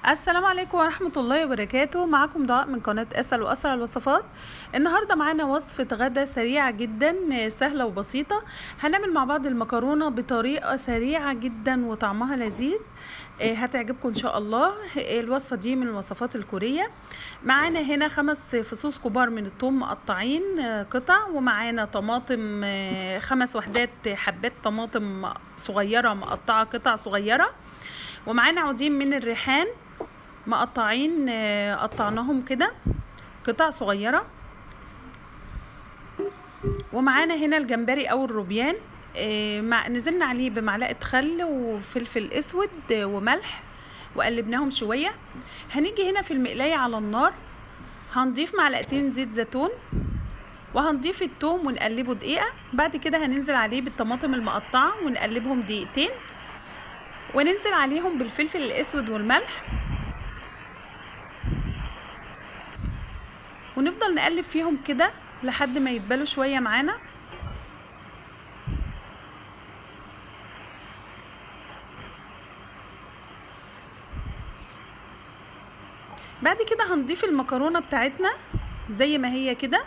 السلام عليكم ورحمة الله وبركاته معكم ضاء من قناة أسأل وأسرع الوصفات النهاردة معانا وصفة غدا سريعة جدا سهلة وبسيطة هنعمل مع بعض المكرونة بطريقة سريعة جدا وطعمها لذيذ آه، هتعجبكم إن شاء الله آه، الوصفة دي من الوصفات الكورية معانا هنا خمس فصوص كبار من الثوم مقطعين آه، قطع ومعانا طماطم آه، خمس وحدات حبات طماطم صغيرة مقطعة قطع صغيرة ومعانا عودين من الريحان مقطعين آه، قطعناهم كده قطع صغيرة ومعانا هنا الجمبري او الروبيان آه، مع نزلنا عليه بمعلقة خل وفلفل اسود آه، وملح وقلبناهم شوية هنيجي هنا في المقلاية على النار هنضيف معلقتين زيت زيتون وهنضيف التوم ونقلبه دقيقة بعد كده هننزل عليه بالطماطم المقطعة ونقلبهم دقيقتين وننزل عليهم بالفلفل الاسود والملح ونفضل نقلب فيهم كده لحد ما يتبالوا شوية معانا بعد كده هنضيف المكرونة بتاعتنا زي ما هي كده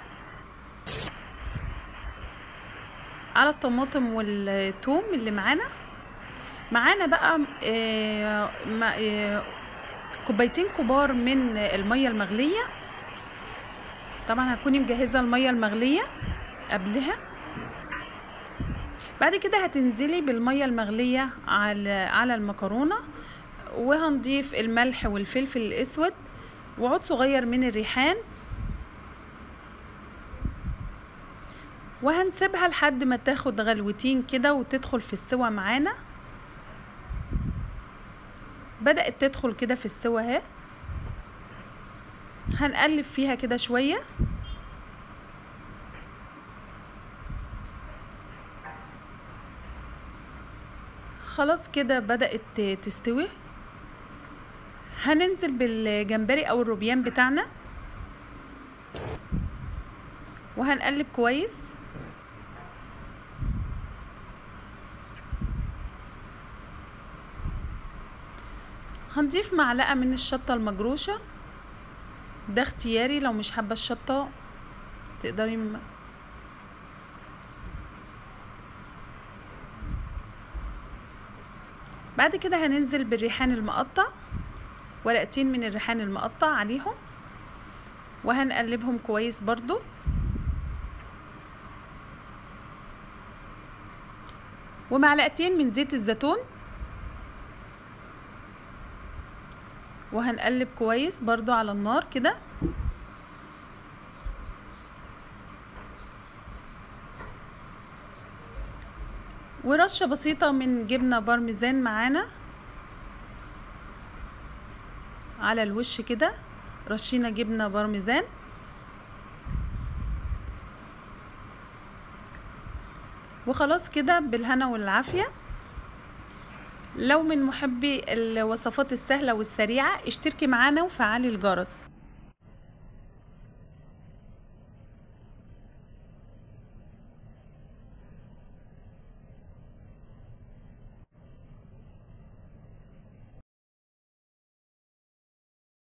على الطماطم والثوم اللي معانا معانا بقى آه، ما- آه، كوبايتين كبار من المية المغلية طبعا هتكوني مجهزة المية المغلية قبلها بعد كده هتنزلي بالمية المغلية على على المكرونة وهنضيف الملح والفلفل الاسود وعود صغير من الريحان وهنسيبها لحد ما تاخد غلوتين كده وتدخل في السوا معانا بدأت تدخل كده في السوا اهي هنقلب فيها كده شوية خلاص كده بدأت تستوي هننزل بالجمبري او الروبيان بتاعنا وهنقلب كويس هنضيف معلقة من الشطة المجروشة ده اختياري لو مش حابة الشطة تقدري م... بعد كده هننزل بالريحان المقطع ورقتين من الريحان المقطع عليهم وهنقلبهم كويس برضو ومعلقتين من زيت الزيتون وهنقلب كويس برضو على النار كده ورشة بسيطة من جبنة بارميزان معانا على الوش كده رشينا جبنة بارميزان وخلاص كده بالهنا والعافية لو من محبي الوصفات السهلة والسريعة اشتركي معانا وفعلي الجرس